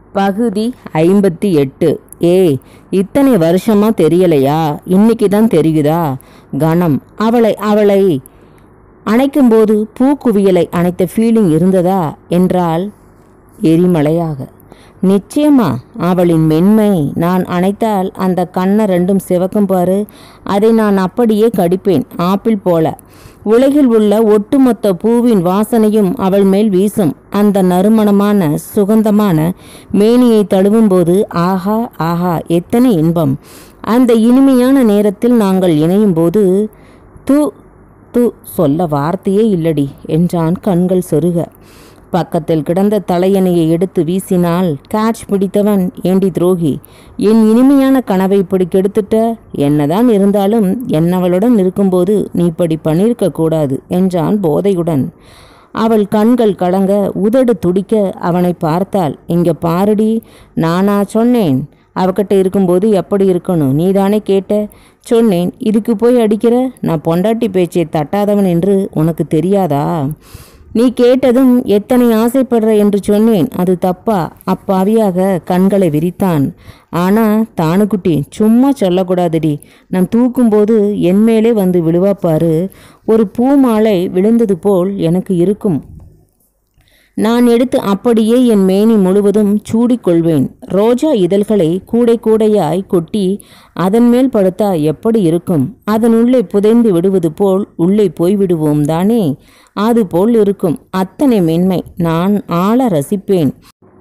பகுதி ஐம்பத்தி எட்டு ஏய் இத்தனை வருஷமா தெரியலையா இன்னைக்கு தான் தெரியுதா கணம் அவளை அவளை அணைக்கும்போது பூக்குவியலை அணைத்த ஃபீலிங் இருந்ததா என்றால் எரிமலையாக நிச்சயமா அவளின் மென்மை நான் அணைத்தால் அந்த கண்ணை ரெண்டும் சிவக்கும் பாரு அதை நான் அப்படியே கடிப்பேன் ஆப்பிள் போல உலகில் உள்ள ஒட்டுமொத்த பூவின் வாசனையும் அவள் மேல் வீசும் அந்த நறுமணமான சுகந்தமான மேனியை தழுவும்போது ஆஹா ஆஹா எத்தனை இன்பம் அந்த இனிமையான நேரத்தில் நாங்கள் இணையும் போது தூ து சொல்ல வார்த்தையே இல்லடி என்றான் கண்கள் சொருக பக்கத்தில் கிடந்த தலையணையை எடுத்து வீசினால் கேட்ச் பிடித்தவன் ஏண்டி துரோகி என் இனிமையான கனவை இப்படி கெடுத்துட்ட என்னதான் இருந்தாலும் என்னவளுடன் இருக்கும்போது நீ இப்படி பண்ணியிருக்க கூடாது என்றான் போதையுடன் அவள் கண்கள் கலங்க உதடு துடிக்க அவனை பார்த்தாள் இங்க பாருடி நானா சொன்னேன் அவகிட்ட இருக்கும்போது எப்படி இருக்கணும் நீதானே கேட்ட சொன்னேன் இதுக்கு போய் அடிக்கிற நான் பொண்டாட்டி பேச்சை தட்டாதவன் என்று உனக்கு தெரியாதா நீ கேட்டதும் எத்தனை ஆசைப்படுற என்று சொன்னேன் அது தப்பா அப்பாவியாக கண்களை விரித்தான் ஆனா தானுக்குட்டி சும்மா சொல்லக்கூடாதுடி நான் தூக்கும்போது என் மேலே வந்து விழுவா பாரு ஒரு பூமாலை விழுந்தது போல் எனக்கு இருக்கும் நான் எடுத்து அப்படியே என் மேனி முழுவதும் சூடிக்கொள்வேன் ரோஜா இதழ்களை கூடை கூடையாய் கொட்டி அதன் மேல் படுத்தா எப்படி இருக்கும் அதன் உள்ளே புதைந்து விடுவது போல் உள்ளே போய்விடுவோம் தானே அது போல் இருக்கும் அத்தனை மென்மை நான் ஆள ரசிப்பேன்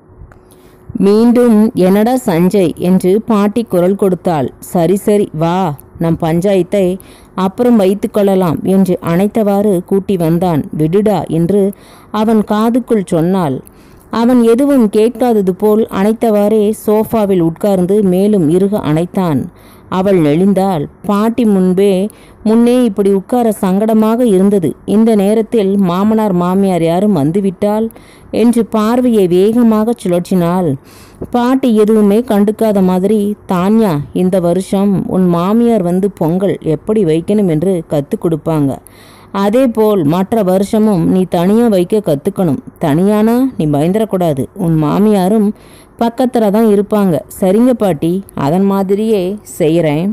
மீண்டும் என்னடா சஞ்சய் என்று பாட்டி குரல் கொடுத்தாள் சரி சரி வா நம் பஞ்சாயத்தை அப்புறம் வைத்து கொள்ளலாம் என்று அணைத்தவாறு கூட்டி வந்தான் விடுடா என்று அவன் காதுக்குள் சொன்னாள் அவன் எதுவும் கேட்காதது போல் அணைத்தவாறே சோஃபாவில் உட்கார்ந்து மேலும் இறுக அணைத்தான் அவள் நெளிந்தாள் பாட்டி முன்பே முன்னே இப்படி உட்கார சங்கடமாக இருந்தது இந்த நேரத்தில் மாமனார் மாமியார் யாரும் வந்துவிட்டால் என்று பார்வையை வேகமாக சுழற்றினாள் பாட்டி எதுவுமே கண்டுக்காத மாதிரி தான்யா இந்த வருஷம் உன் மாமியார் வந்து பொங்கல் எப்படி வைக்கணும் என்று கற்றுக் கொடுப்பாங்க அதேபோல் மற்ற வருஷமும் நீ தனியாக வைக்க கற்றுக்கணும் தனியானா நீ பயந்துடக்கூடாது உன் மாமியாரும் பக்கத்தில் தான் இருப்பாங்க சரிங்க பாட்டி அதன் மாதிரியே செய்கிறேன்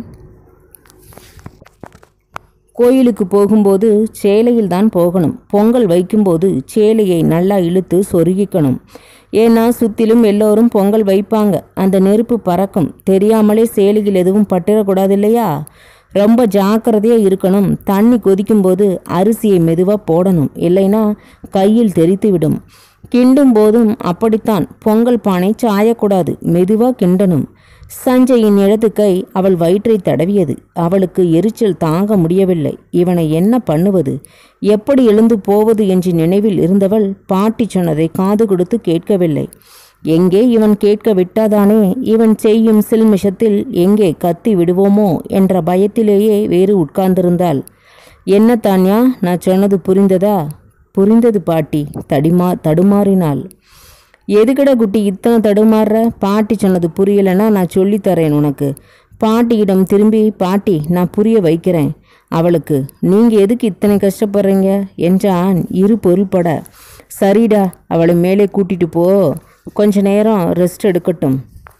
கோயிலுக்கு போகும்போது சேலையில் தான் போகணும் பொங்கல் வைக்கும்போது சேலையை நல்லா இழுத்து சொருகிக்கணும் ஏன்னா சுற்றிலும் எல்லோரும் பொங்கல் வைப்பாங்க அந்த நெருப்பு பறக்கும் தெரியாமலே சேலையில் எதுவும் பட்டிடக்கூடாது இல்லையா ரொம்ப ஜாக்கிரதையாக இருக்கணும் தண்ணி கொதிக்கும்போது அரிசியை மெதுவாக போடணும் இல்லைன்னா கையில் தெரித்து விடும் கிண்டும் போதும் அப்படித்தான் பொங்கல் பானை சாயக்கூடாது மெதுவாக கிண்டணும் சஞ்சயின் இடது கை அவள் வயிற்றை தடவியது அவளுக்கு எரிச்சல் தாங்க முடியவில்லை இவனை என்ன பண்ணுவது எப்படி எழுந்து போவது என்று நினைவில் இருந்தவள் பாட்டி சொன்னதை காது கொடுத்து கேட்கவில்லை எங்கே இவன் கேட்க விட்டாதானே இவன் செய்யும் சில்மிஷத்தில் எங்கே கத்தி விடுவோமோ என்ற பயத்திலேயே வேறு உட்கார்ந்திருந்தாள் என்ன தான்யா நான் சொன்னது புரிந்ததா புரிந்தது பாட்டி தடிமா தடுமாறினாள் எதுக்கட குட்டி இத்தனை தடுமாறுற பாட்டி சொன்னது புரியலைன்னா நான் சொல்லித்தரேன் உனக்கு பாட்டியிடம் திரும்பி பாட்டி நான் புரிய வைக்கிறேன் அவளுக்கு நீங்கள் எதுக்கு இத்தனை கஷ்டப்படுறீங்க என்றான் இரு பொருள்பட சரிடா அவளை மேலே கூட்டிட்டு போ கொஞ்ச நேரம் ரெஸ்ட் எடுக்கட்டும்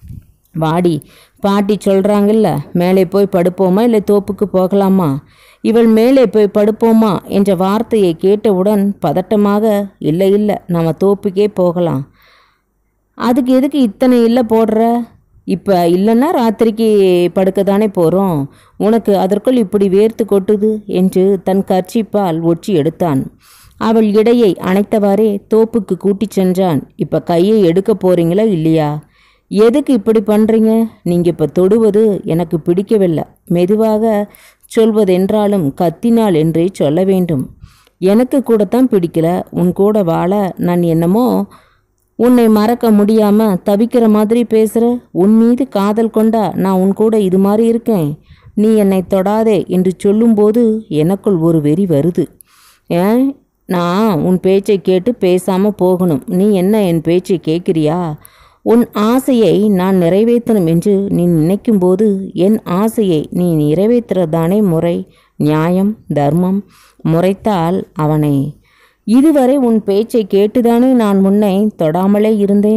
வாடி பாட்டி சொல்கிறாங்கல்ல மேலே போய் படுப்போமா இல்லை தோப்புக்கு போகலாமா இவள் மேலே போய் படுப்போமா என்ற வார்த்தையை கேட்டவுடன் பதட்டமாக இல்லை இல்லை நம்ம தோப்புக்கே போகலாம் அதுக்கு எதுக்கு இத்தனை இல்லை போடுற இப்போ இல்லைன்னா ராத்திரிக்கு படுக்க தானே போகிறோம் உனக்கு அதற்குள் இப்படி வேர்த்து கொட்டுது என்று தன் கர்ச்சிப்பால் ஒற்றி எடுத்தான் அவள் இடையை அணைத்தவாறே தோப்புக்கு கூட்டிச் சென்றான் இப்போ கையை எடுக்க போறீங்களா இல்லையா எதுக்கு இப்படி பண்ணுறீங்க நீங்கள் இப்போ தொடுவது எனக்கு பிடிக்கவில்லை மெதுவாக சொல்வதென்றாலும் கத்தினாள் என்றே சொல்ல வேண்டும் எனக்கு கூடத்தான் பிடிக்கல உன் கூட வாழ நான் என்னமோ உன்னை மறக்க முடியாம தவிக்கிற மாதிரி பேசுற உன் மீது காதல் கொண்டா நான் உன் கூட இது மாதிரி இருக்கேன் நீ என்னை தொடாதே என்று சொல்லும்போது எனக்குள் ஒரு வெறி வருது ஏன் நான் உன் பேச்சை கேட்டு பேசாம போகணும் நீ என்ன என் பேச்சை கேட்கிறியா உன் ஆசையை நான் நிறைவேற்றணும் என்று நீ நினைக்கும்போது என் ஆசையை நீ நிறைவேற்றுறதானே முறை நியாயம் தர்மம் முறைத்தால் அவனை இதுவரை உன் பேச்சை கேட்டுதானே நான் முன்னை தொடாமலே இருந்தேன்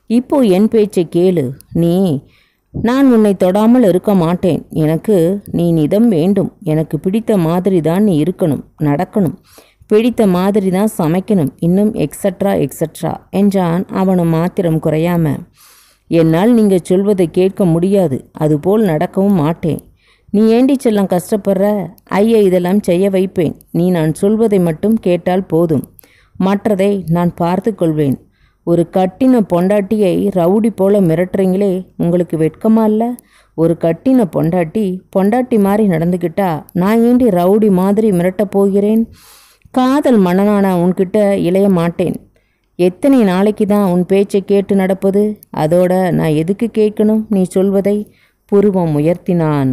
இப்போ என் பேச்சை கேளு நீ நான் உன்னை தொடாமல் இருக்க மாட்டேன் எனக்கு நீ நிதம் வேண்டும் எனக்கு பிடித்த மாதிரி தான் நீ இருக்கணும் நடக்கணும் பிடித்த மாதிரி தான் சமைக்கணும் இன்னும் எக்ஸட்ரா எக்ஸட்ரா என்றான் அவனும் மாத்திரம் குறையாம என்னால் நீங்கள் சொல்வதை கேட்க முடியாது அதுபோல் நடக்கவும் மாட்டேன் நீ ஏண்டி செல்லம் கஷ்டப்படுற ஐயா இதெல்லாம் செய்ய வைப்பேன் நீ நான் சொல்வதை மட்டும் கேட்டால் போதும் மற்றதை நான் பார்த்து கொள்வேன் ஒரு கட்டின பொண்டாட்டியை ரவுடி போல மிரட்டுறீங்களே உங்களுக்கு வெட்கமா இல்லை ஒரு கட்டின பொண்டாட்டி பொண்டாட்டி மாதிரி நடந்துக்கிட்டா நான் ஏண்டி ரவுடி மாதிரி மிரட்டப் போகிறேன் காதல் மன்னனான உன்கிட்ட இளைய மாட்டேன் எத்தனை நாளைக்கு தான் உன் பேச்சை கேட்டு நடப்பது அதோட நான் எதுக்கு கேட்கணும் நீ சொல்வதை புருவம் உயர்த்தினான்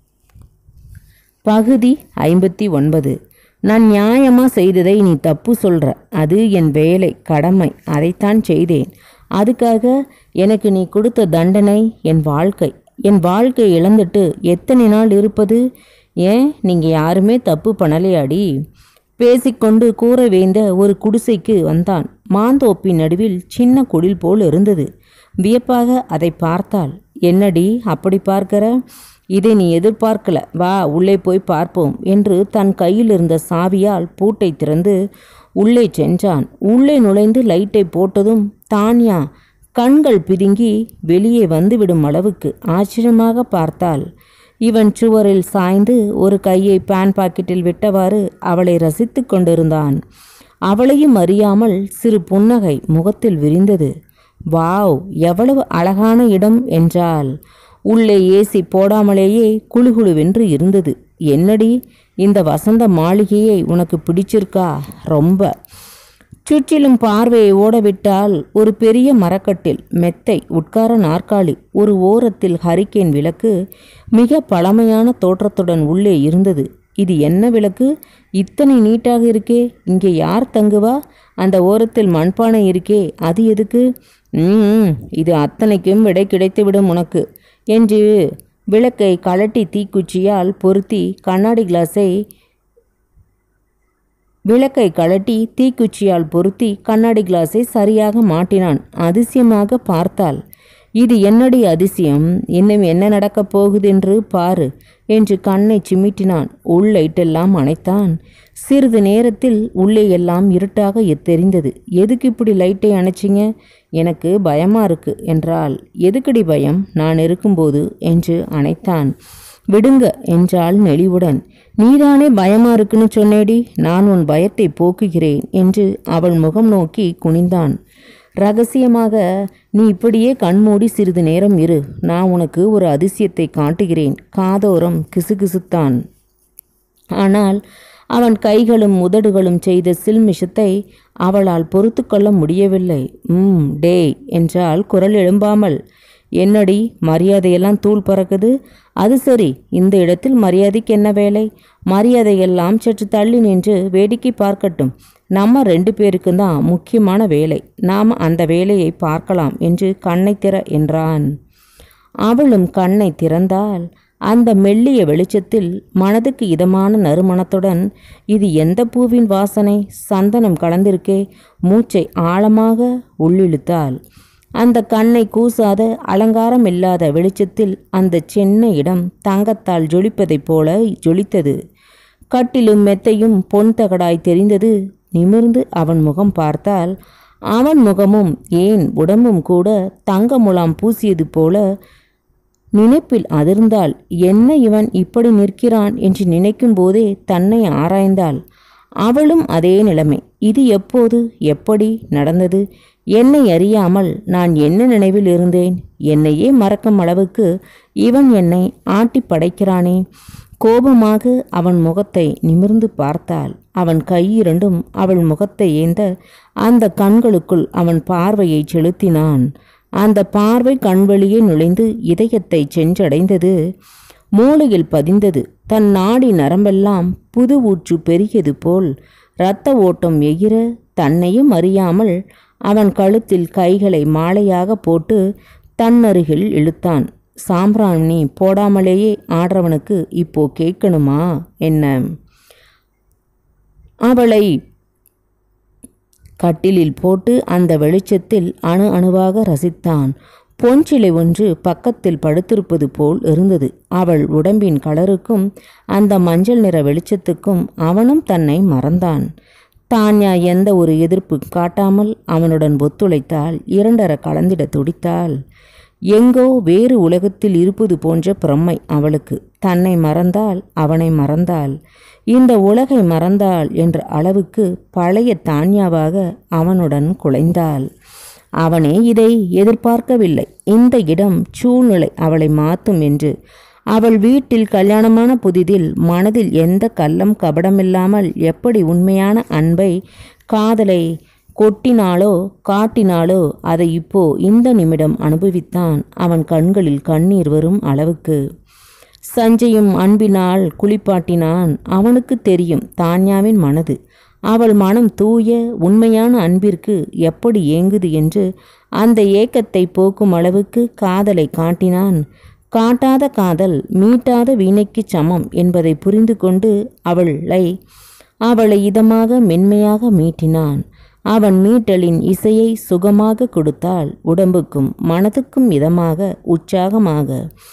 பகுதி ஐம்பத்தி ஒன்பது நான் நியாயமாக செய்ததை நீ தப்பு சொல்கிற அது என் வேலை கடமை அதைத்தான் செய்தேன் அதுக்காக எனக்கு நீ கொடுத்த தண்டனை என் வாழ்க்கை என் வாழ்க்கை இழந்துட்டு எத்தனை நாள் இருப்பது ஏன் நீங்கள் யாருமே தப்பு பண்ணலையாடி பேசிக்கொண்டு கூற வேந்த ஒரு குடிசைக்கு வந்தான் மாந்தோப்பின் நடுவில் சின்ன குடில் போல் இருந்தது வியப்பாக அதை பார்த்தாள் என்னடி அப்படி பார்க்கிற இதை நீ எதிர்பார்க்கல வா உள்ளே போய் பார்ப்போம் என்று தன் கையில் இருந்த சாவியால் பூட்டை திறந்து உள்ளே சென்றான் உள்ளே நுழைந்து லைட்டை போட்டதும் தான்யா கண்கள் பிதுங்கி வெளியே வந்துவிடும் அளவுக்கு ஆச்சரியமாக பார்த்தாள் இவன் சுவரில் சாய்ந்து ஒரு கையை பேன் பாக்கெட்டில் விட்டவாறு அவளை ரசித்து கொண்டிருந்தான் அவளையும் அறியாமல் சிறு புன்னகை முகத்தில் விரிந்தது வாவ் எவ்வளவு அழகான இடம் என்றாள் உள்ளே ஏசி போடாமலேயே குளுகுளுவென்று இருந்தது என்னடி இந்த வசந்த மாளிகையை உனக்கு பிடிச்சிருக்கா ரொம்ப சுற்றிலும் பார்வையை ஓடவிட்டால் ஒரு பெரிய மரக்கட்டில் மெத்தை உட்கார நாற்காலி ஒரு ஓரத்தில் ஹரிக்கேன் விளக்கு மிக பழமையான தோற்றத்துடன் உள்ளே இருந்தது இது என்ன விளக்கு இத்தனை நீட்டாக இருக்கே இங்கே யார் தங்குவா அந்த ஓரத்தில் மண்பானை இருக்கே அது எதுக்கு ம் இது அத்தனைக்கும் விடை கிடைத்துவிடும் உனக்கு என்று விளக்கை கழட்டி தீக்குச்சியால் பொருத்தி கண்ணாடி கிளாஸை விளக்கை கழட்டி தீக்குச்சியால் பொருத்தி கண்ணாடி கிளாஸை சரியாக மாட்டினான் அதிசயமாக பார்த்தாள் இது என்னடி அதிசயம் இன்னும் என்ன நடக்கப் போகுதென்று பாரு என்று கண்ணை சிமிட்டினான் உள் லைட்டெல்லாம் அணைத்தான் சிறிது நேரத்தில் உள்ளே எல்லாம் இருட்டாக தெரிந்தது எதுக்கு இப்படி லைட்டை அணைச்சிங்க எனக்கு பயமா இருக்கு என்றால் எதுக்கடி பயம் நான் இருக்கும்போது என்று அணைத்தான் விடுங்க என்றாள் நெளிவுடன் நீதானே பயமா இருக்குன்னு சொன்னேடி நான் உன் பயத்தை போக்குகிறேன் என்று அவள் முகம் நோக்கி குனிந்தான் ரகசியமாக நீ இப்படியே கண்மூடி சிறிது நேரம் இரு நான் உனக்கு ஒரு அதிசயத்தை காட்டுகிறேன் காதோரம் கிசுகிசுத்தான் ஆனால் அவன் கைகளும் உதடுகளும் செய்த சில்மிஷத்தை அவளால் பொறுத்து கொள்ள முடியவில்லை ம் டேய் என்றால் குரல் எழும்பாமல் என்னடி மரியாதையெல்லாம் தூள் பறக்குது அது சரி இந்த இடத்தில் மரியாதைக்கு என்ன வேலை மரியாதையெல்லாம் சற்று தள்ளி நின்று வேடிக்கை பார்க்கட்டும் நம்ம ரெண்டு பேருக்கு தான் முக்கியமான வேலை நாம் அந்த வேலையை பார்க்கலாம் என்று கண்ணை திற என்றான் அவளும் கண்ணை திறந்தால் அந்த மெல்லிய வெளிச்சத்தில் மனதுக்கு இதமான நறுமணத்துடன் இது எந்த பூவின் வாசனை சந்தனம் கலந்திருக்கே மூச்சை ஆழமாக உள்ளிழுத்தாள் அந்த கண்ணை கூசாத அலங்காரம் இல்லாத வெளிச்சத்தில் அந்த சின்ன இடம் தங்கத்தால் ஜொலிப்பதைப் போல ஜொலித்தது கட்டிலும் மெத்தையும் பொன் தகடாய் தெரிந்தது நிமிர்ந்து அவன் முகம் பார்த்தால் அவன் முகமும் ஏன் உடம்பும் கூட தங்க முலாம் பூசியது போல நினைப்பில் அதிர்ந்தாள் என்ன இவன் இப்படி நிற்கிறான் என்று நினைக்கும் போதே தன்னை ஆராய்ந்தாள் அவளும் அதே நிலைமை இது எப்போது எப்படி நடந்தது என்னை அறியாமல் நான் என்ன நினைவில் இருந்தேன் என்னையே மறக்கும் அளவுக்கு இவன் என்னை ஆட்டி படைக்கிறானே கோபமாக அவன் முகத்தை நிமிர்ந்து பார்த்தாள் அவன் கையிரண்டும் அவள் முகத்தை ஏந்த அந்த கண்களுக்குள் அவன் பார்வையை செலுத்தினான் அந்த பார்வை கண்வழியே நுழைந்து இதயத்தை சென்றடைந்தது மூளையில் பதிந்தது தன் நாடி நரம்பெல்லாம் புது ஊற்று பெருகியது போல் இரத்த ஓட்டம் எகிர தன்னையும் அறியாமல் அவன் கழுத்தில் கைகளை மாலையாக போட்டு தன்னருகில் இழுத்தான் சாம்பிராணி போடாமலேயே ஆடுறவனுக்கு இப்போ கேட்கணுமா என்ன அவளை கட்டிலில் போட்டு அந்த வெளிச்சத்தில் அணு அணுவாக ரசித்தான் பொன்சிலை ஒன்று பக்கத்தில் படுத்திருப்பது போல் இருந்தது அவள் உடம்பின் கலருக்கும் அந்த மஞ்சள் நிற வெளிச்சத்துக்கும் அவனும் தன்னை மறந்தான் தான்யா எந்த ஒரு எதிர்ப்பு காட்டாமல் அவனுடன் ஒத்துழைத்தால் இரண்டர கலந்திட துடித்தாள் எங்கோ வேறு உலகத்தில் இருப்பது போன்ற பிரம்மை அவளுக்கு தன்னை மறந்தால் அவனை மறந்தாள் இந்த உலகை மறந்தாள் என்ற அளவுக்கு பழைய தான்யாவாக அவனுடன் குலைந்தாள் அவனே இதை எதிர்பார்க்கவில்லை இந்த இடம் சூழ்நிலை அவளை மாற்றும் என்று அவள் வீட்டில் கல்யாணமான புதிதில் மனதில் எந்த கள்ளம் கபடமில்லாமல் எப்படி உண்மையான அன்பை காதலை கொட்டினாலோ காட்டினாலோ அதை இப்போ இந்த நிமிடம் அனுபவித்தான் அவன் கண்களில் கண்ணீர் வரும் அளவுக்கு சஞ்சயும் அன்பினால் குளிப்பாட்டினான் அவனுக்கு தெரியும் தான்யாவின் மனது அவள் மனம் தூய உண்மையான அன்பிற்கு எப்படி ஏங்குது என்று அந்த ஏக்கத்தை போக்கும் அளவுக்கு காதலை காட்டினான் காட்டாத காதல் மீட்டாத வீணைக்கு சமம் என்பதை புரிந்து கொண்டு அவளை அவளை இதமாக மென்மையாக மீட்டினான் அவன் மீட்டலின் இசையை சுகமாக கொடுத்தால் உடம்புக்கும் மனதுக்கும் இதமாக உற்சாகமாக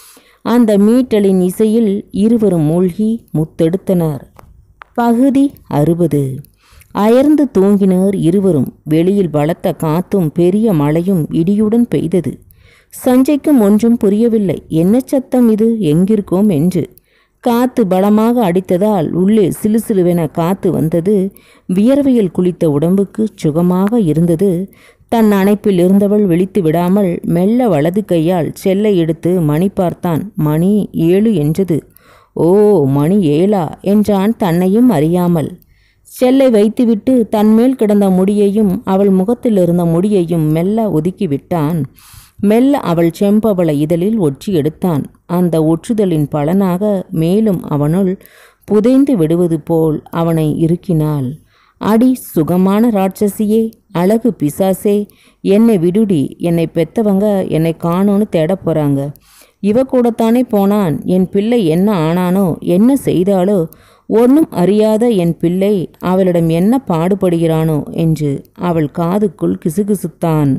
அந்த மீட்டலின் இசையில் இருவரும் மூழ்கி முத்தெடுத்தனர் பகுதி அறுபது அயர்ந்து தூங்கினர் இருவரும் வெளியில் பலத்த காத்தும் பெரிய மழையும் இடியுடன் பெய்தது சஞ்சய்க்கும் ஒன்றும் புரியவில்லை என்ன சத்தம் இது எங்கிருக்கோம் என்று காத்து பலமாக அடித்ததால் உள்ளே சிலுசிலுவென காத்து வந்தது வியர்வையில் குளித்த உடம்புக்கு சுகமாக இருந்தது தன் அணைப்பில் இருந்தவள் விழித்து விடாமல் மெல்ல வலது கையால் செல்லை எடுத்து மணி பார்த்தான் மணி ஏழு என்றது ஓ மணி ஏழா என்றான் தன்னையும் அறியாமல் செல்லை வைத்துவிட்டு தன்மேல் கிடந்த முடியையும் அவள் முகத்தில் இருந்த முடியையும் மெல்ல ஒதுக்கிவிட்டான் மெல்ல அவள் செம்பவள இதழில் ஒற்றி எடுத்தான் அந்த ஒற்றுதலின் பலனாக மேலும் அவனுள் புதைந்து விடுவது போல் அவனை இறுக்கினாள் அடி சுகமான ராட்சசியே அழகு பிசாசே என்னை விடுடி என்னை பெத்தவங்க என்னை காணோன்னு தேட போறாங்க இவ கூடத்தானே போனான் என் பிள்ளை என்ன ஆனானோ என்ன செய்தாலோ ஒன்றும் அறியாத என் பிள்ளை அவளிடம் என்ன பாடுபடுகிறானோ என்று அவள் காதுக்குள் கிசுகிசுத்தான்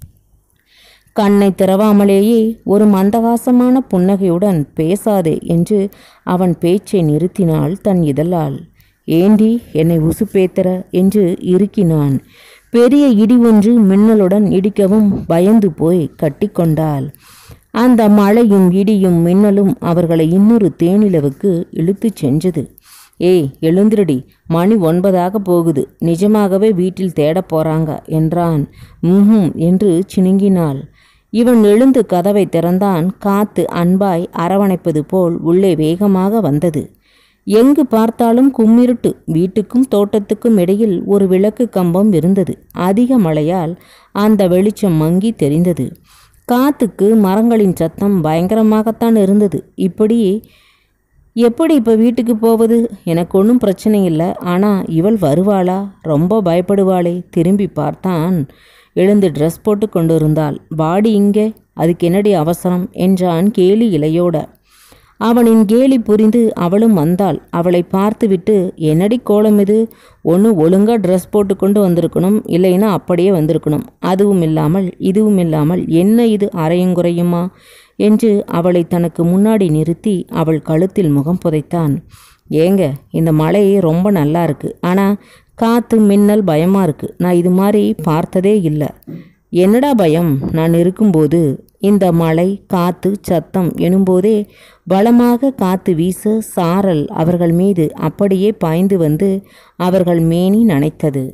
கண்ணை திறவாமலேயே ஒரு மந்தகாசமான புன்னகையுடன் பேசாதே என்று அவன் பேச்சை நிறுத்தினாள் தன் இதழால் ஏண்டி என்னை உசுப்பேத்தர என்று இறுக்கினான் பெரிய இடி ஒன்று மின்னலுடன் இடிக்கவும் பயந்து போய் கட்டிக்கொண்டாள் அந்த மழையும் இடியும் மின்னலும் அவர்களை இன்னொரு தேனிலவுக்கு இழுத்துச் சென்றது ஏய் எழுந்திரடி மணி ஒன்பதாக போகுது நிஜமாகவே வீட்டில் தேடப் போறாங்க என்றான் ம்ஹும் என்று சினுங்கினாள் இவன் எழுந்து கதவை திறந்தான் காத்து அன்பாய் அரவணைப்பது போல் உள்ளே வேகமாக வந்தது எங்கு பார்த்தாலும் கும்மிருட்டு வீட்டுக்கும் தோட்டத்துக்கும் இடையில் ஒரு விளக்கு கம்பம் இருந்தது அதிக மழையால் அந்த வெளிச்சம் மங்கி தெரிந்தது காத்துக்கு மரங்களின் சத்தம் பயங்கரமாகத்தான் இருந்தது இப்படி எப்படி இப்போ வீட்டுக்கு போவது எனக்கு ஒன்றும் பிரச்சனை இல்லை ஆனால் இவள் வருவாளா ரொம்ப பயப்படுவாளே திரும்பி பார்த்தான் எழுந்து ட்ரெஸ் போட்டு கொண்டு இருந்தாள் பாடி இங்கே அதுக்கு என்னடி அவசரம் என்றான் கேலி இலையோட அவனின் கேலி புரிந்து அவளும் வந்தாள் அவளை பார்த்துவிட்டு என்னடி கோலம் இது ஒன்று ஒழுங்காக ட்ரெஸ் போட்டு கொண்டு வந்திருக்கணும் இல்லைன்னா அப்படியே வந்திருக்கணும் அதுவும் இல்லாமல் இதுவும் இல்லாமல் என்ன இது அரையும் குறையுமா என்று அவளை தனக்கு முன்னாடி நிறுத்தி அவள் கழுத்தில் முகம் புதைத்தான் ஏங்க இந்த மழை ரொம்ப நல்லா இருக்கு ஆனால் காற்று மின்னல் பயமாக இருக்கு நான் இது மாதிரி பார்த்ததே இல்லை என்னடா பயம் நான் இருக்கும்போது இந்த மழை காத்து சத்தம் எனும்போதே பலமாக காத்து வீச சாரல் அவர்கள் மீது அப்படியே பாய்ந்து வந்து அவர்கள் மேனி நனைத்தது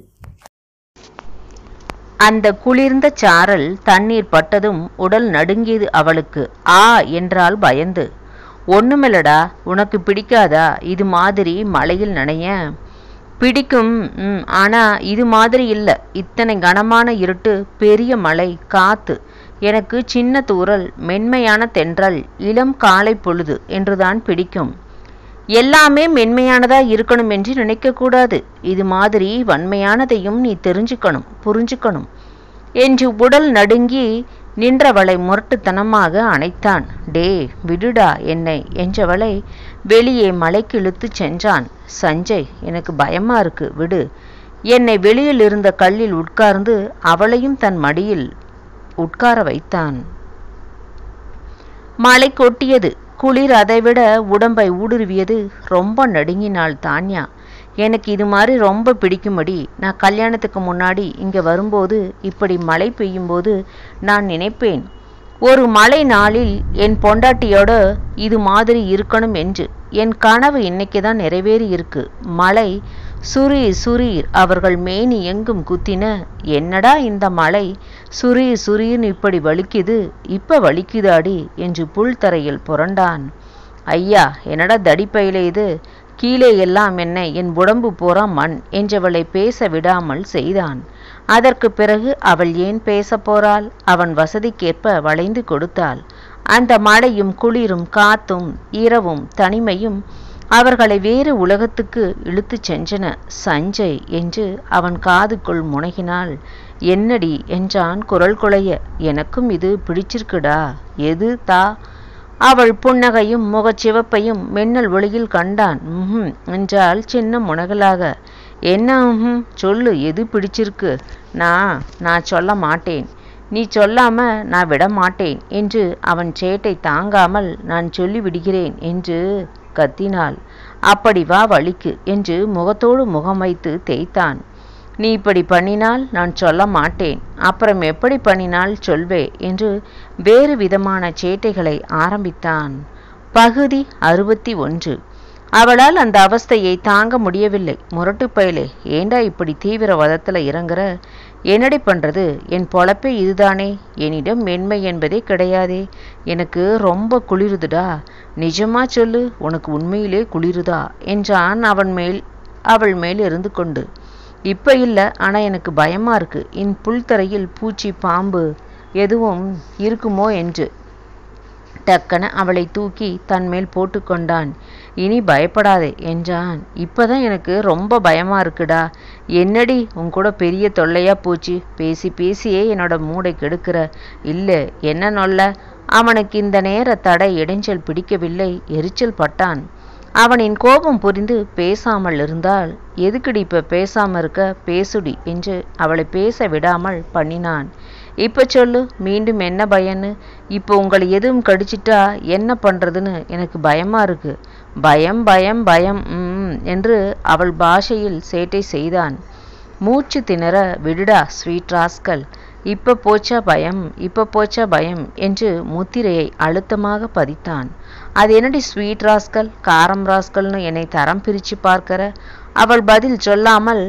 அந்த குளிர்ந்த சாரல் தண்ணீர் பட்டதும் உடல் நடுங்கியது அவளுக்கு ஆ என்றால் பயந்து ஒண்ணுமில்லடா உனக்கு பிடிக்காதா இது மாதிரி மழையில் நனைய பிடிக்கும் ம், ஆனா இது மாதிரி இல்ல இத்தனை கனமான இருட்டு பெரிய மழை காத்து எனக்கு சின்ன தூறல் மென்மையான தென்றல் இளம் காலை பொழுது என்றுதான் பிடிக்கும் எல்லாமே மென்மையானதா இருக்கணும் என்று நினைக்கக்கூடாது இது மாதிரி வன்மையானதையும் நீ தெரிஞ்சுக்கணும் புரிஞ்சுக்கணும் என்று உடல் நடுங்கி நின்றவளை முரட்டுத்தனமாக அணைத்தான் டே விடுடா என்னை என்றவளை வெளியே மலைக்கு இழுத்துச் சென்றான் சஞ்சய் எனக்கு பயமா இருக்கு விடு என்னை வெளியில் இருந்த கல்லில் உட்கார்ந்து அவளையும் தன் மடியில் உட்கார வைத்தான் மழை கொட்டியது குளிர் அதைவிட உடம்பை ஊடுருவியது ரொம்ப நடுங்கினாள் தான்யா எனக்கு இது மாதிரி ரொம்ப பிடிக்கும்படி நான் கல்யாணத்துக்கு முன்னாடி இங்கே வரும்போது இப்படி மழை பெய்யும்போது நான் நினைப்பேன் ஒரு மழை நாளில் என் பொண்டாட்டியோட இது மாதிரி இருக்கணும் என்று என் கனவு இன்னைக்கு தான் நிறைவேறி இருக்கு மழை சுரீர் சுரீர் அவர்கள் மேனி எங்கும் குத்தின என்னடா இந்த மழை சுரீர் சுரீர்னு இப்படி வலிக்குது இப்ப வலிக்குதாடி என்று புல் தரையில் புரண்டான் ஐயா என்னடா தடிப்பையில இது கீழே எல்லாம் என்ன என் உடம்பு பூரா மண் என்றவளை பேச விடாமல் செய்தான் அதற்கு பிறகு அவள் ஏன் பேசப் போறாள் அவன் வசதிக்கேற்ப வளைந்து கொடுத்தாள் அந்த மழையும் குளிரும் காத்தும் இரவும் தனிமையும் அவர்களை வேறு உலகத்துக்கு இழுத்துச் சென்றன சஞ்சய் என்று அவன் காதுக்குள் முனகினாள் என்னடி என்றான் குரல் குலைய எனக்கும் இது பிடிச்சிருக்குடா எது தா அவள் புன்னகையும் முகச்சிவப்பையும் மின்னல் ஒளியில் கண்டான் ம் என்றாள் சின்ன முனகலாக என்ன ம்ஹும் சொல்லு எது பிடிச்சிருக்கு நான் நான் சொல்ல மாட்டேன் நீ சொல்லாம நான் விட மாட்டேன் என்று அவன் சேட்டை தாங்காமல் நான் சொல்லி விடுகிறேன் என்று கத்தினாள் அப்படி வா வழிக்கு என்று முகத்தோடு முகம் வைத்து தேய்த்தான் நீ இப்படி பண்ணினால் நான் சொல்ல மாட்டேன் அப்புறம் எப்படி பண்ணினால் சொல்வே என்று வேறு விதமான சேட்டைகளை ஆரம்பித்தான் பகுதி அறுபத்தி ஒன்று அவளால் அந்த அவஸ்தையை தாங்க முடியவில்லை முரட்டு பயலே ஏண்டா இப்படி தீவிர வதத்துல இறங்குற என்னடி பண்றது என் பொழப்பே இதுதானே என்னிடம் மென்மை என்பதே கிடையாதே எனக்கு ரொம்ப குளிருதுடா நிஜமா சொல்லு உனக்கு உண்மையிலே குளிருதா என்றான் அவன் மேல் அவள் மேல் இருந்து கொண்டு இப்ப இல்ல ஆனா எனக்கு பயமா இருக்கு இன் புல்தரையில் பூச்சி பாம்பு எதுவும் இருக்குமோ என்று டக்கன அவளை தூக்கி தன்மேல் போட்டுக்கொண்டான் இனி பயப்படாதே என்றான் இப்பதான் எனக்கு ரொம்ப பயமா இருக்குடா என்னடி உன் கூட பெரிய தொல்லையா போச்சு பேசி பேசியே என்னோட மூடை கெடுக்கிற இல்ல என்ன நொல்ல அவனுக்கு இந்த நேர தடை இடைஞ்சல் பிடிக்கவில்லை எரிச்சல் பட்டான் அவனின் கோபம் புரிந்து பேசாமல் இருந்தால் எதுக்குடி இப்ப பேசாம இருக்க பேசுடி என்று அவளை பேச விடாமல் பண்ணினான் இப்ப சொல்லு மீண்டும் என்ன பயன்னு இப்போ உங்களை எதுவும் கடிச்சிட்டா என்ன பண்றதுன்னு எனக்கு பயமா இருக்கு பயம் பயம் பயம் ம் என்று அவள் பாஷையில் சேட்டை செய்தான் மூச்சு திணற விடுடா ஸ்வீட் ராஸ்கல் இப்ப போச்சா பயம் இப்ப போச்சா பயம் என்று முத்திரையை அழுத்தமாக பதித்தான் அது என்னடி ஸ்வீட் ராஸ்கல் காரம் ராஸ்கல்னு என்னை தரம் பிரிச்சு பார்க்கிற அவள் பதில் சொல்லாமல்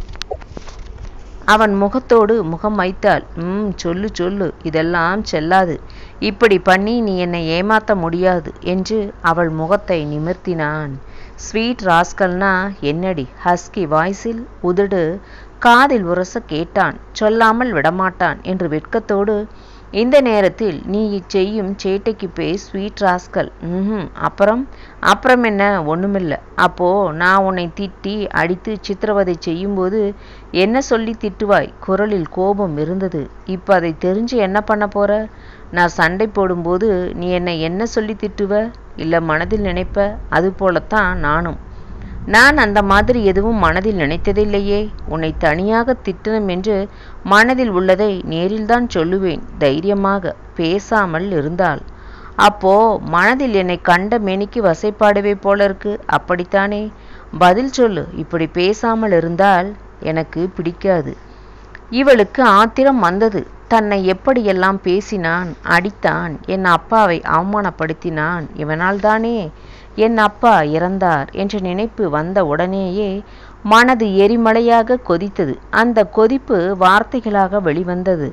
அவன் முகத்தோடு முகம் வைத்தாள் ம் சொல்லு சொல்லு இதெல்லாம் செல்லாது இப்படி பண்ணி நீ என்னை ஏமாத்த முடியாது என்று அவள் முகத்தை நிமிர்த்தினான் ஸ்வீட் ராஸ்கல்னா என்னடி ஹஸ்கி வாய்ஸில் உதடு காதில் உரச கேட்டான் சொல்லாமல் விடமாட்டான் என்று வெட்கத்தோடு இந்த நேரத்தில் நீ செய்யும் சேட்டைக்கு பேர் ஸ்வீட் ராஸ்கல் ம் அப்புறம் அப்புறம் என்ன ஒண்ணுமில்ல அப்போ நான் உன்னை திட்டி அடித்து சித்திரவதை செய்யும்போது என்ன சொல்லி திட்டுவாய் குரலில் கோபம் இருந்தது இப்ப அதை தெரிஞ்சு என்ன பண்ண போற நான் சண்டை போடும்போது நீ என்னை என்ன சொல்லி திட்டுவ இல்ல மனதில் நினைப்ப அது போலத்தான் நானும் நான் அந்த மாதிரி எதுவும் மனதில் நினைத்ததில்லையே உன்னை தனியாக திட்டணும் என்று மனதில் உள்ளதை நேரில்தான் சொல்லுவேன் தைரியமாக பேசாமல் இருந்தாள் அப்போ மனதில் என்னை கண்ட மேனிக்கு வசைப்பாடுவே போல இருக்கு அப்படித்தானே பதில் சொல்லு இப்படி பேசாமல் இருந்தால் எனக்கு பிடிக்காது இவளுக்கு ஆத்திரம் வந்தது தன்னை எப்படியெல்லாம் பேசினான் அடித்தான் என் அப்பாவை அவமானப்படுத்தினான் இவனால் தானே என் அப்பா இறந்தார் என்ற நினைப்பு வந்த உடனேயே மனது எரிமலையாக கொதித்தது அந்த கொதிப்பு வார்த்தைகளாக வெளிவந்தது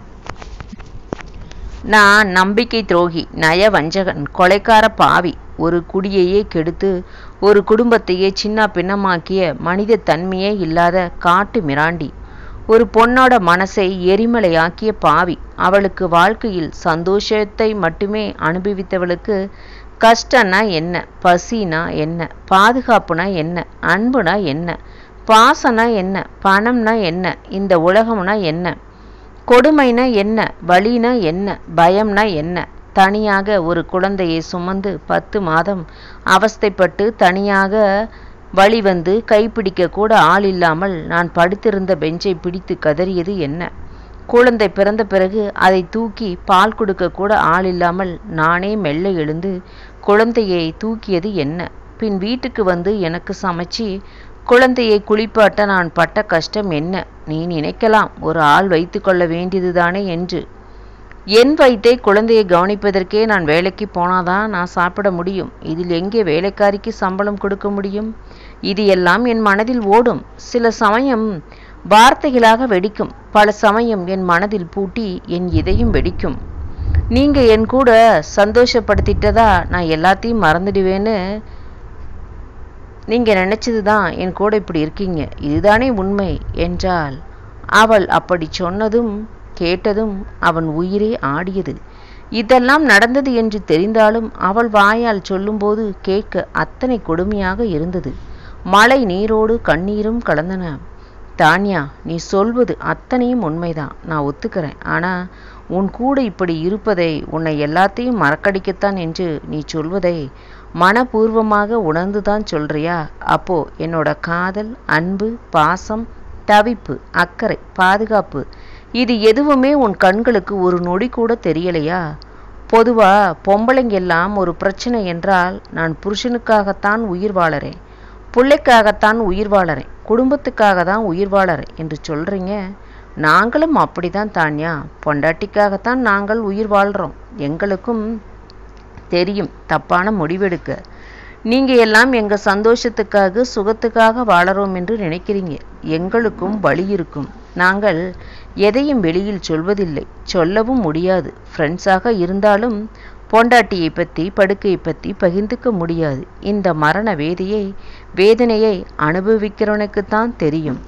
நான் நம்பிக்கை துரோகி நய வஞ்சகன் கொலைக்கார பாவி ஒரு குடியையே கெடுத்து ஒரு குடும்பத்தையே சின்ன பின்னமாக்கிய மனித தன்மையே இல்லாத காட்டு மிராண்டி ஒரு பொண்ணோட மனசை எரிமலையாக்கிய பாவி அவளுக்கு வாழ்க்கையில் சந்தோஷத்தை மட்டுமே அனுபவித்தவளுக்கு கஷ்டம்னா என்ன பசினா என்ன பாதுகாப்புனா என்ன அன்புனா என்ன பாசனா என்ன பணம்னா என்ன இந்த உலகம்னா என்ன கொடுமைனா என்ன வலினா என்ன பயம்னா என்ன தனியாக ஒரு குழந்தையை சுமந்து பத்து மாதம் அவஸ்தைப்பட்டு தனியாக வழி வந்து கைப்பிடிக்க கூட ஆள் இல்லாமல் நான் படுத்திருந்த பெஞ்சை பிடித்து கதறியது என்ன குழந்தை பிறந்த பிறகு அதை தூக்கி பால் கொடுக்க கூட ஆள் இல்லாமல் நானே மெல்ல எழுந்து குழந்தையை தூக்கியது என்ன பின் வீட்டுக்கு வந்து எனக்கு சமைச்சு குழந்தையை குளிப்பாட்ட நான் பட்ட கஷ்டம் என்ன நீ நினைக்கலாம் ஒரு ஆள் வைத்து கொள்ள வேண்டியதுதானே என்று என் வயிற்றை குழந்தையை கவனிப்பதற்கே நான் வேலைக்கு போனாதான் நான் சாப்பிட முடியும் இதில் எங்கே வேலைக்காரிக்கு சம்பளம் கொடுக்க முடியும் இது எல்லாம் என் மனதில் ஓடும் சில சமயம் வார்த்தைகளாக வெடிக்கும் பல சமயம் என் மனதில் பூட்டி என் இதயம் வெடிக்கும் நீங்க என் கூட சந்தோஷப்படுத்திட்டதா நான் எல்லாத்தையும் மறந்துடுவேன்னு நீங்க நினைச்சது தான் என் கூட இப்படி இருக்கீங்க இதுதானே உண்மை என்றால் அவள் அப்படி சொன்னதும் கேட்டதும் அவன் உயிரே ஆடியது இதெல்லாம் நடந்தது என்று தெரிந்தாலும் அவள் வாயால் சொல்லும்போது கேட்க அத்தனை கொடுமையாக இருந்தது மழை நீரோடு கண்ணீரும் கலந்தன தான்யா நீ சொல்வது அத்தனையும் உண்மைதான் நான் ஒத்துக்கிறேன் ஆனா உன் கூட இப்படி இருப்பதை உன்னை எல்லாத்தையும் மறக்கடிக்கத்தான் என்று நீ சொல்வதை மனப்பூர்வமாக உணர்ந்துதான் சொல்றியா அப்போ என்னோட காதல் அன்பு பாசம் தவிப்பு அக்கறை பாதுகாப்பு இது எதுவுமே உன் கண்களுக்கு ஒரு நொடி கூட தெரியலையா பொதுவா பொம்பளைங்க எல்லாம் ஒரு பிரச்சனை என்றால் நான் புருஷனுக்காகத்தான் உயிர் வாழறேன் பிள்ளைக்காகத்தான் உயிர் வாழறேன் குடும்பத்துக்காக தான் உயிர் வாழறேன் என்று சொல்றீங்க நாங்களும் அப்படிதான் தான்யா பொண்டாட்டிக்காகத்தான் நாங்கள் உயிர் வாழ்றோம் எங்களுக்கும் தெரியும் தப்பான முடிவெடுக்க நீங்க எல்லாம் எங்க சந்தோஷத்துக்காக சுகத்துக்காக வாழறோம் என்று நினைக்கிறீங்க எங்களுக்கும் வழி இருக்கும் நாங்கள் எதையும் வெளியில் சொல்வதில்லை சொல்லவும் முடியாது ஃப்ரெண்ட்ஸாக இருந்தாலும் பொண்டாட்டியை பற்றி படுக்கையை பற்றி பகிர்ந்துக்க முடியாது இந்த மரண வேதியை வேதனையை அனுபவிக்கிறவனுக்குத்தான் தெரியும்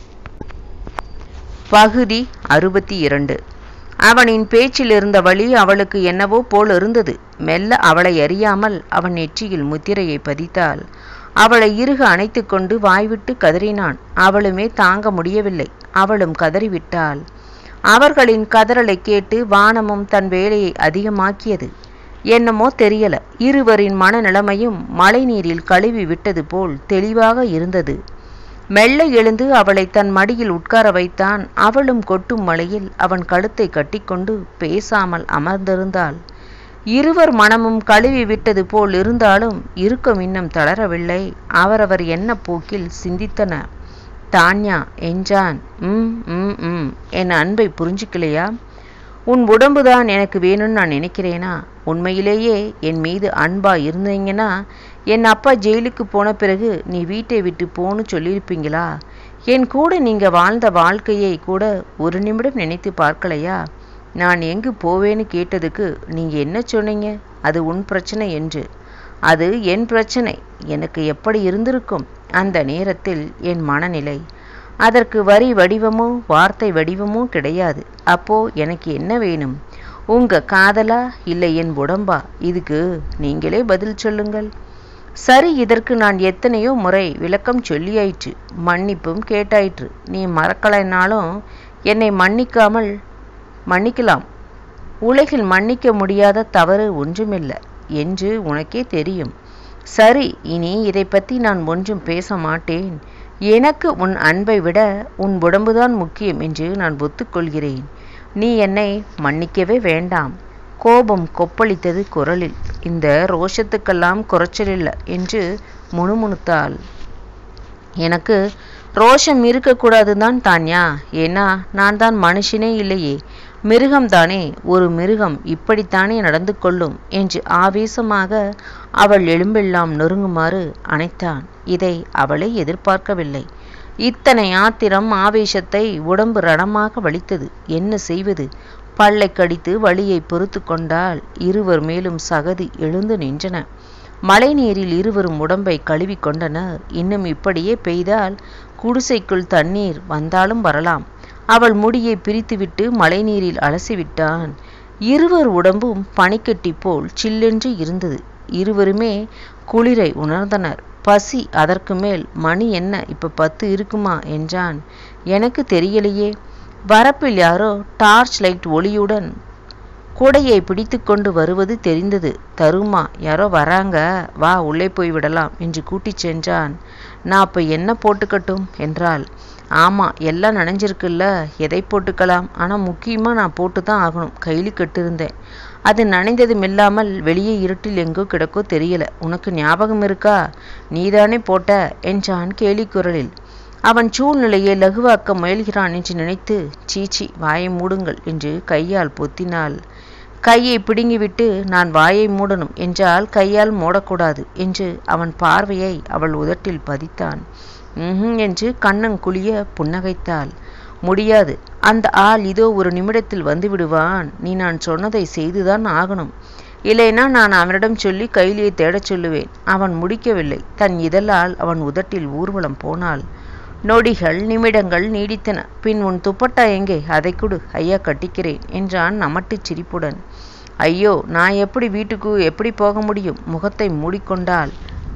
பகுதி அறுபத்தி இரண்டு அவனின் பேச்சில் இருந்த வழி அவளுக்கு என்னவோ போல் இருந்தது மெல்ல அவளை அறியாமல் அவன் நெற்றியில் முத்திரையை பதித்தாள் அவளை இறுக அணைத்து கொண்டு வாய்விட்டு கதறினான் அவளுமே தாங்க முடியவில்லை அவளும் கதறிவிட்டாள் அவர்களின் கதறலை கேட்டு வானமும் தன் வேலையை அதிகமாக்கியது என்னமோ தெரியல இருவரின் மனநிலைமையும் மழை நீரில் கழுவி விட்டது போல் தெளிவாக இருந்தது மெல்ல எழுந்து அவளை தன் மடியில் உட்கார வைத்தான் அவளும் கொட்டும் மழையில் அவன் கழுத்தை கட்டிக்கொண்டு பேசாமல் அமர்ந்திருந்தாள் இருவர் மனமும் கழுவி விட்டது போல் இருந்தாலும் இருக்கம் இன்னும் தளரவில்லை அவரவர் என்ன போக்கில் சிந்தித்தன தான்யா என்றான் ம் ம் ம் என் அன்பை புரிஞ்சுக்கலையா உன் உடம்புதான் எனக்கு வேணும்னு நான் நினைக்கிறேனா உண்மையிலேயே என் மீது அன்பா இருந்தீங்கன்னா என் அப்பா ஜெயிலுக்கு போன பிறகு நீ வீட்டை விட்டு போன்னு சொல்லியிருப்பீங்களா என் கூட நீங்க வாழ்ந்த வாழ்க்கையை கூட ஒரு நிமிடம் நினைத்து பார்க்கலையா நான் எங்கு போவேன்னு கேட்டதுக்கு நீங்க என்ன சொன்னீங்க அது உன் பிரச்சனை என்று அது என் பிரச்சனை எனக்கு எப்படி இருந்திருக்கும் அந்த நேரத்தில் என் மனநிலை அதற்கு வரி வடிவமோ வார்த்தை வடிவமோ கிடையாது அப்போ எனக்கு என்ன வேணும் உங்க காதலா இல்லை என் உடம்பா இதுக்கு நீங்களே பதில் சொல்லுங்கள் சரி இதற்கு நான் எத்தனையோ முறை விளக்கம் சொல்லியாயிற்று மன்னிப்பும் கேட்டாயிற்று நீ மறக்கலைனாலும் என்னை மன்னிக்காமல் மன்னிக்கலாம் உலகில் மன்னிக்க முடியாத தவறு ஒன்றுமில்லை என்று உனக்கே தெரியும் சரி இனி இதை பற்றி நான் ஒன்றும் பேச மாட்டேன் எனக்கு உன் அன்பை விட உன் உடம்புதான் முக்கியம் என்று நான் ஒத்துக்கொள்கிறேன் நீ என்னை மன்னிக்கவே வேண்டாம் கோபம் கொப்பளித்தது குரலில் இந்த ரோஷத்துக்கெல்லாம் குறைச்சலில்லை என்று முணுமுணுத்தாள் எனக்கு ரோஷம் இருக்கக்கூடாது தான் தான்யா ஏன்னா நான் தான் மனுஷனே இல்லையே மிருகம்தானே ஒரு மிருகம் இப்படித்தானே நடந்து கொள்ளும் என்று ஆவேசமாக அவள் எலும்பெல்லாம் நொறுங்குமாறு அணைத்தான் இதை அவளை எதிர்பார்க்கவில்லை இத்தனை ஆத்திரம் ஆவேசத்தை உடம்பு ரணமாக வலித்தது என்ன செய்வது பல்லை கடித்து வலியை பொறுத்து கொண்டால் இருவர் மேலும் சகதி எழுந்து நின்றன மழை நீரில் இருவரும் உடம்பை கழுவி கொண்டனர் இன்னும் இப்படியே பெய்தால் குடிசைக்குள் தண்ணீர் வந்தாலும் வரலாம் அவள் முடியை பிரித்துவிட்டு மழைநீரில் அலசிவிட்டான் இருவர் உடம்பும் பனிக்கட்டி போல் சில்லென்று இருந்தது இருவருமே குளிரை உணர்ந்தனர் பசி அதற்கு மேல் மணி என்ன இப்ப பத்து இருக்குமா என்றான் எனக்கு தெரியலையே வரப்பில் யாரோ டார்ச் லைட் ஒளியுடன் கூடையை பிடித்து கொண்டு வருவது தெரிந்தது தருமா யாரோ வராங்க வா உள்ளே போய் விடலாம் என்று கூட்டிச் சென்றான் நான் அப்போ என்ன போட்டுக்கட்டும் என்றாள் ஆமாம் எல்லாம் நனைஞ்சிருக்குல்ல எதை போட்டுக்கலாம் ஆனால் முக்கியமாக நான் போட்டு தான் ஆகணும் கையில் கட்டிருந்தேன் அது நனைந்ததும் இல்லாமல் வெளியே இருட்டில் எங்கோ கிடக்கோ தெரியல உனக்கு ஞாபகம் இருக்கா நீதானே போட்ட என்றான் கேலி குரலில் அவன் சூழ்நிலையை லகுவாக்க முயல்கிறான் என்று நினைத்து சீச்சி வாயை மூடுங்கள் என்று கையால் பொத்தினாள் கையை பிடுங்கிவிட்டு நான் வாயை மூடணும் என்றால் கையால் மூடக்கூடாது என்று அவன் பார்வையை அவள் உதட்டில் பதித்தான் ம்ஹும் என்று கண்ணன் குளிய புன்னகைத்தாள் முடியாது அந்த ஆள் இதோ ஒரு நிமிடத்தில் வந்து விடுவான் நீ நான் சொன்னதை செய்துதான் ஆகணும் இல்லைனா நான் அவனிடம் சொல்லி கைலியை தேடச் சொல்லுவேன் அவன் முடிக்கவில்லை தன் இதழால் அவன் உதட்டில் ஊர்வலம் போனாள் நொடிகள் நிமிடங்கள் நீடித்தன பின் உன் துப்பட்டா எங்கே அதை கொடு ஐயா கட்டிக்கிறேன் என்றான் நமட்டுச் சிரிப்புடன் ஐயோ நான் எப்படி வீட்டுக்கு எப்படி போக முடியும் முகத்தை மூடிக்கொண்டாள்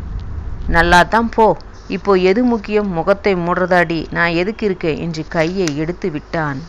நல்லாத்தான் போ இப்போ எது முக்கியம் முகத்தை மூடுறதாடி நான் எதுக்கு இருக்கேன் என்று கையை எடுத்து விட்டான்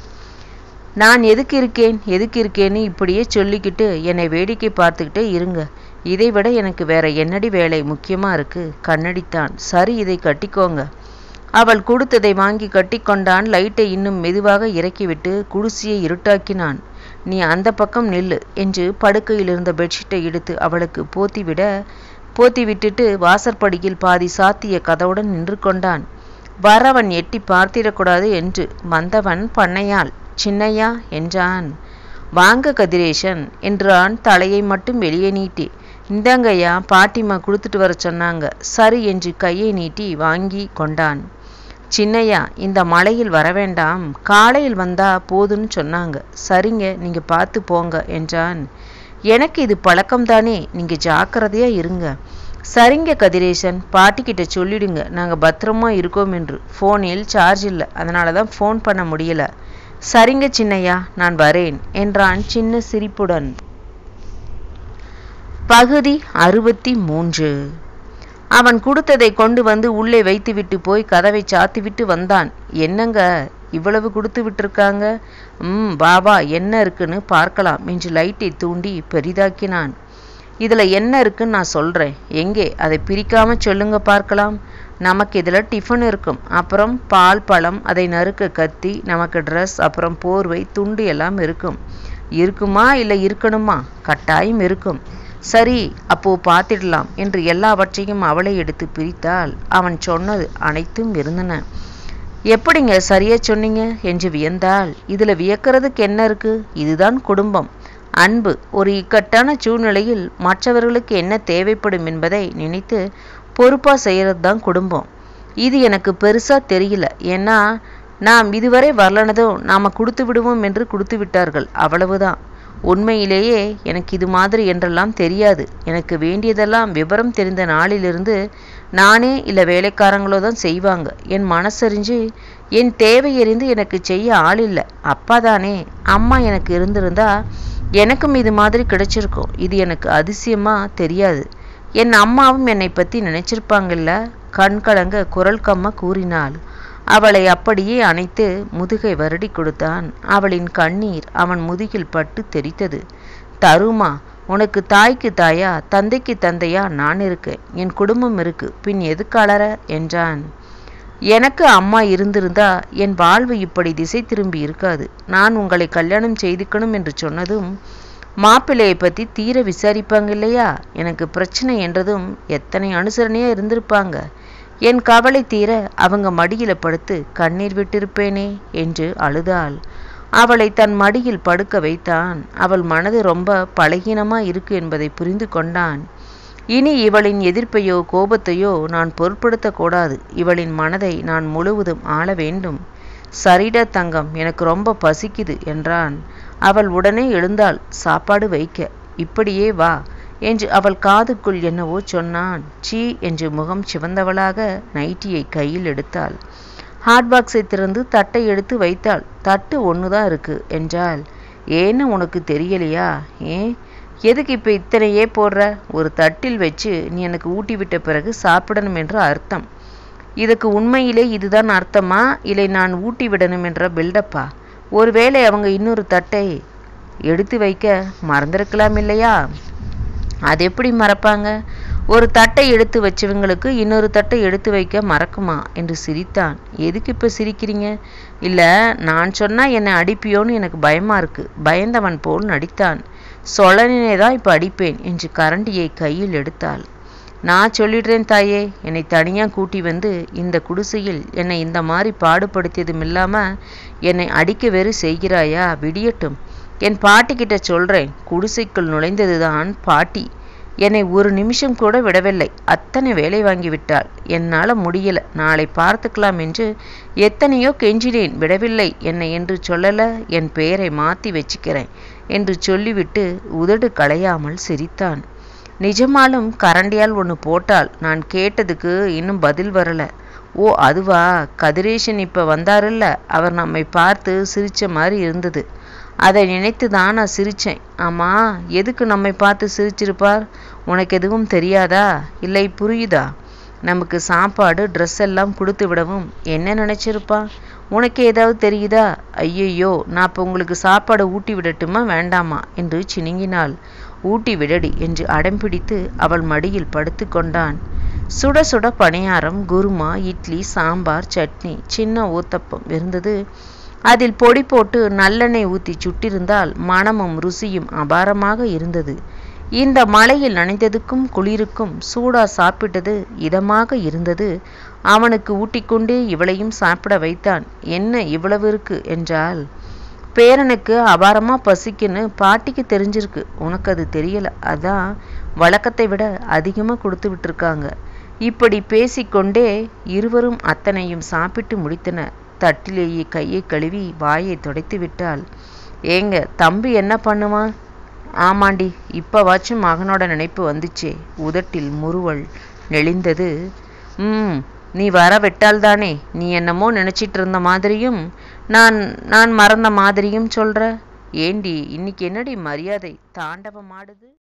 நான் எதுக்கு இருக்கேன் எதுக்கு இருக்கேன்னு இப்படியே சொல்லிக்கிட்டு என்னை வேடிக்கை பார்த்துக்கிட்டே இருங்க இதை விட எனக்கு வேற என்னடி வேலை முக்கியமா இருக்கு கண்ணடித்தான் சரி இதை கட்டிக்கோங்க அவள் கொடுத்ததை வாங்கி கட்டிக்கொண்டான் லைட்டை இன்னும் மெதுவாக இறக்கிவிட்டு குடிசியை இருட்டாக்கினான் நீ அந்த பக்கம் நில்லு என்று படுக்கையில் இருந்த பெட்ஷீட்டை எடுத்து அவளுக்கு போத்திவிட போத்தி விட்டுட்டு வாசற்படியில் பாதி சாத்திய கதவுடன் நின்று கொண்டான் வரவன் எட்டி பார்த்திடக்கூடாது என்று வந்தவன் பண்ணையாள் சின்னையா என்றான் வாங்க கதிரேசன் என்றான் தலையை மட்டும் வெளியே நீட்டி இந்தாங்கய்யா பாட்டிமா கொடுத்துட்டு வர சொன்னாங்க சரி என்று கையை நீட்டி வாங்கி கொண்டான் சின்னையா இந்த மழையில் வரவேண்டாம் காலையில் வந்தா போதுன்னு சொன்னாங்க சரிங்க நீங்க பார்த்து போங்க என்றான் எனக்கு இது பழக்கம்தானே நீங்க ஜாக்கிரதையா இருங்க சரிங்க கதிரேசன் பாட்டிக்கிட்ட சொல்லிடுங்க நாங்க பத்திரமா இருக்கோம் என்று ஃபோனில் சார்ஜ் இல்லை அதனால தான் ஃபோன் பண்ண முடியல சரிங்க சின்னையா நான் வரேன் என்றான் சின்ன சிரிப்புடன் பகுதி அறுபத்தி மூன்று அவன் கொடுத்ததை கொண்டு வந்து உள்ளே வைத்துவிட்டு போய் கதவை சாத்திவிட்டு வந்தான் என்னங்க இவ்வளவு கொடுத்து விட்டிருக்காங்க ம் பாபா என்ன இருக்குன்னு பார்க்கலாம் என்று லைட்டை தூண்டி பெரிதாக்கினான் இதில் என்ன இருக்குன்னு நான் சொல்கிறேன் எங்கே அதை பிரிக்காம சொல்லுங்க பார்க்கலாம் நமக்கு இதில் டிஃபன் இருக்கும் அப்புறம் பால் பழம் அதை நறுக்க கத்தி நமக்கு ட்ரெஸ் அப்புறம் போர்வை துண்டு எல்லாம் இருக்கும் இருக்குமா இல்லை இருக்கணுமா கட்டாயம் இருக்கும் சரி அப்போ பார்த்திடலாம் என்று எல்லாவற்றையும் அவளை எடுத்து பிரித்தால் அவன் சொன்னது அனைத்தும் இருந்தன எப்படிங்க சரியா சொன்னீங்க என்று வியந்தாள் இதுல வியக்கிறதுக்கு என்ன இருக்கு இதுதான் குடும்பம் அன்பு ஒரு இக்கட்டான சூழ்நிலையில் மற்றவர்களுக்கு என்ன தேவைப்படும் என்பதை நினைத்து பொறுப்பா செய்யறது தான் குடும்பம் இது எனக்கு பெருசா தெரியல ஏன்னா நாம் இதுவரை வரலனதும் நாம கொடுத்து விடுவோம் என்று கொடுத்து விட்டார்கள் அவ்வளவுதான் உண்மையிலேயே எனக்கு இது மாதிரி என்றெல்லாம் தெரியாது எனக்கு வேண்டியதெல்லாம் விவரம் தெரிந்த நாளிலிருந்து நானே இல்லை வேலைக்காரங்களோ தான் செய்வாங்க என் மனசறிஞ்சு என் தேவையறிந்து எனக்கு செய்ய ஆள் இல்லை அப்பா தானே அம்மா எனக்கு இருந்திருந்தா எனக்கும் இது மாதிரி கிடைச்சிருக்கும் இது எனக்கு அதிசயமா தெரியாது என் அம்மாவும் என்னை பற்றி நினைச்சிருப்பாங்கல்ல கண் கலங்க குரல் கம்ம கூறினாள் அவளை அப்படியே அணைத்து முதுகை வருடி கொடுத்தான் அவளின் கண்ணீர் அவன் முதுகில் பட்டு தெரித்தது தருமா உனக்கு தாய்க்கு தாயா தந்தைக்கு தந்தையா நான் இருக்கேன் என் குடும்பம் இருக்கு பின் எதுக்கு அலற என்றான் எனக்கு அம்மா இருந்திருந்தா என் வாழ்வு இப்படி திசை திரும்பி இருக்காது நான் உங்களை கல்யாணம் செய்துக்கணும் என்று சொன்னதும் மாப்பிள்ளையை பற்றி தீர விசாரிப்பாங்க இல்லையா எனக்கு பிரச்சனை என்றதும் எத்தனை அனுசரணையா இருந்திருப்பாங்க என் கவலை தீர அவங்க மடியில படுத்து கண்ணீர் விட்டிருப்பேனே என்று அழுதாள் அவளை தன் மடியில் படுக்க வைத்தான் அவள் மனது ரொம்ப பலகீனமா இருக்கு என்பதை புரிந்து கொண்டான் இனி இவளின் எதிர்ப்பையோ கோபத்தையோ நான் பொருட்படுத்தக்கூடாது இவளின் மனதை நான் முழுவதும் ஆள வேண்டும் சரிடா தங்கம் எனக்கு ரொம்ப பசிக்குது என்றான் அவள் உடனே எழுந்தாள் சாப்பாடு வைக்க இப்படியே வா என்று அவள் காதுக்குள் என்னவோ சொன்னான் சீ என்று முகம் சிவந்தவளாக நைட்டியை கையில் எடுத்தாள் ஹாட் பாக்ஸை திறந்து தட்டை எடுத்து வைத்தாள் தட்டு ஒண்ணுதான் இருக்கு என்றாள் ஏன்னு உனக்கு தெரியலையா ஏன் எதுக்கு இப்போ இத்தனையே போடுற ஒரு தட்டில் வச்சு நீ எனக்கு ஊட்டி விட்ட பிறகு சாப்பிடணும் என்று அர்த்தம் இதுக்கு உண்மையிலே இதுதான் அர்த்தமா இல்லை நான் ஊட்டி விடணும் என்ற பில்டப்பா ஒருவேளை அவங்க இன்னொரு தட்டை எடுத்து வைக்க மறந்திருக்கலாம் இல்லையா அது எப்படி மறப்பாங்க ஒரு தட்டை எடுத்து வச்சவங்களுக்கு இன்னொரு தட்டை எடுத்து வைக்க மறக்குமா என்று சிரித்தான் எதுக்கு இப்போ சிரிக்கிறீங்க இல்லை நான் சொன்னால் என்னை அடிப்பியோன்னு எனக்கு பயமா இருக்கு பயந்தவன் போல் நடித்தான் சொலனினை தான் இப்போ அடிப்பேன் என்று கரண்டியை கையில் எடுத்தாள் நான் சொல்லிடுறேன் தாயே என்னை தனியாக கூட்டி வந்து இந்த குடிசையில் என்னை இந்த மாதிரி பாடுபடுத்தியதும் இல்லாமல் என்னை அடிக்க வேறு செய்கிறாயா விடியட்டும் என் பாட்டிக்கிட்ட சொல்கிறேன் குடிசைக்குள் நுழைந்ததுதான் பாட்டி என்னை ஒரு நிமிஷம் கூட விடவில்லை அத்தனை வேலை வாங்கி விட்டாள் என்னால் முடியல நாளை பார்த்துக்கலாம் என்று எத்தனையோ கெஞ்சினேன் விடவில்லை என்னை என்று சொல்லல என் பெயரை மாற்றி வச்சுக்கிறேன் என்று சொல்லிவிட்டு உதடு களையாமல் சிரித்தான் நிஜமாலும் கரண்டியால் ஒன்று போட்டால் நான் கேட்டதுக்கு இன்னும் பதில் வரல ஓ அதுவா கதிரேஷன் இப்போ வந்தாருல்ல அவர் நம்மை பார்த்து சிரிச்ச மாதிரி இருந்தது அதை நினைத்து தான் நான் சிரித்தேன் ஆமாம் எதுக்கு நம்மை பார்த்து சிரிச்சிருப்பார் உனக்கு எதுவும் தெரியாதா இல்லை புரியுதா நமக்கு சாப்பாடு ட்ரெஸ் எல்லாம் கொடுத்து விடவும் என்ன நினச்சிருப்பா உனக்கு ஏதாவது தெரியுதா ஐயையோ நான் இப்போ உங்களுக்கு சாப்பாடு ஊட்டி விடட்டுமா வேண்டாமா என்று சினுங்கினாள் ஊட்டி விடடி என்று அடம்பிடித்து அவள் மடியில் படுத்து கொண்டான் சுட சுட பணியாரம் குருமா இட்லி சாம்பார் சட்னி சின்ன ஊத்தப்பம் இருந்தது அதில் பொடி போட்டு நல்லெண்ணெய் ஊற்றி சுட்டிருந்தால் மணமும் ருசியும் அபாரமாக இருந்தது இந்த மழையில் நனைந்ததுக்கும் குளிருக்கும் சூடா சாப்பிட்டது இதமாக இருந்தது அவனுக்கு ஊட்டிக்கொண்டே இவளையும் சாப்பிட வைத்தான் என்ன இவ்வளவு இருக்கு என்றால் பேரனுக்கு அபாரமா பசிக்குன்னு பாட்டிக்கு தெரிஞ்சிருக்கு உனக்கு அது தெரியல அதான் வழக்கத்தை விட அதிகமாக கொடுத்து விட்டுருக்காங்க இப்படி பேசிக்கொண்டே இருவரும் அத்தனையும் சாப்பிட்டு முடித்தனர் தட்டிலேயே கையை கழுவி வாயை துடைத்து விட்டாள் ஏங்க தம்பி என்ன பண்ணுவான் ஆமாண்டி இப்போவாச்சும் மகனோட நினைப்பு வந்துச்சே உதட்டில் முறுவல் நெளிந்தது ம் நீ வர விட்டால்தானே நீ என்னமோ நினச்சிட்டு இருந்த மாதிரியும் நான் நான் மறந்த மாதிரியும் சொல்கிற ஏண்டி இன்னைக்கு என்னடி மரியாதை தாண்டவமாடுது